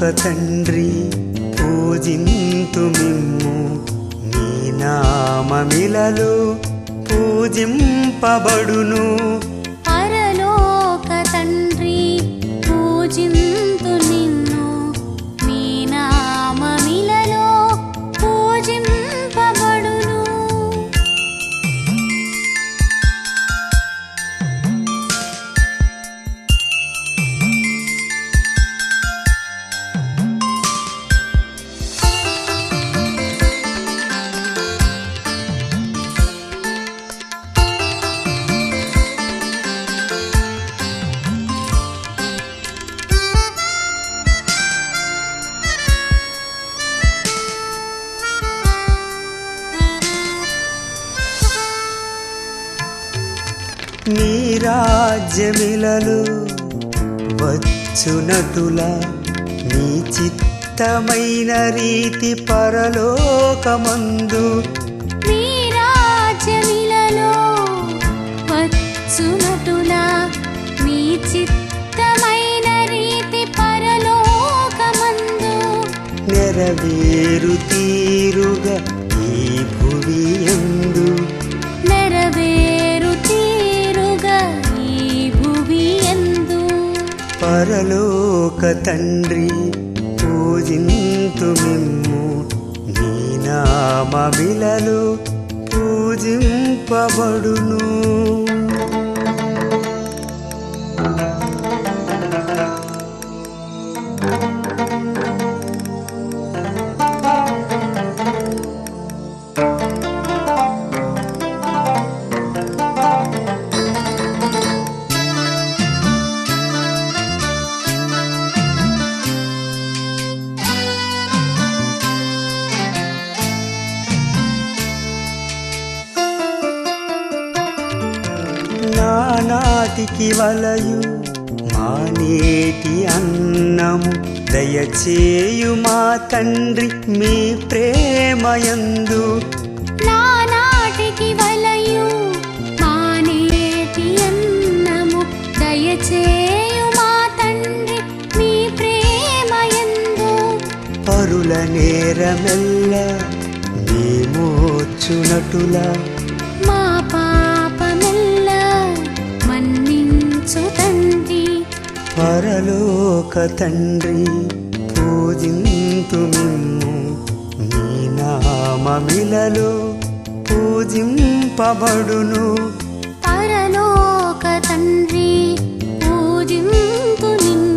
తండ్రి పూజింతు మిమ్ము మీ నామమిలలో పూజింపబడును పరలోక తండ్రి పూజింతు నిన్ను మీ నామమిలలో పూజింపబడును నీ రాజ్యమిలలో వచ్చునటుల నీ చిత్తమైన రీతి పరలోకమందు మీ రాజ్యమిలలో వచ్చునటులా మీ చిత్తమైన రీతి పరలోకమందు నెరవేరు తీరుగా ఈ భువి ఎందు నెరవేరు తీరుగా ఈ భువి ఎందు పరలోక తండ్రి పూజింతు మిమ్ము నీ నామమిలలో పూజింపబడును నానాటికి వలయు మా నేటి అన్నము దయచేయు మా తండ్రి మీ ప్రేమయందు నానాటికి వలయు మానేటి అన్నము దయచేయు మా తండ్రి మీ ప్రేమయందు పరుల నేరమెల్ల మేమోచునటులా మా పాపమెల్ల మన్నించు తండ్రి పరలోక తండ్రి పూజింతు మిమ్ము నీ నామమిలలో పూజింపబడును పరలోక తండ్రి పూజింతు నిన్ను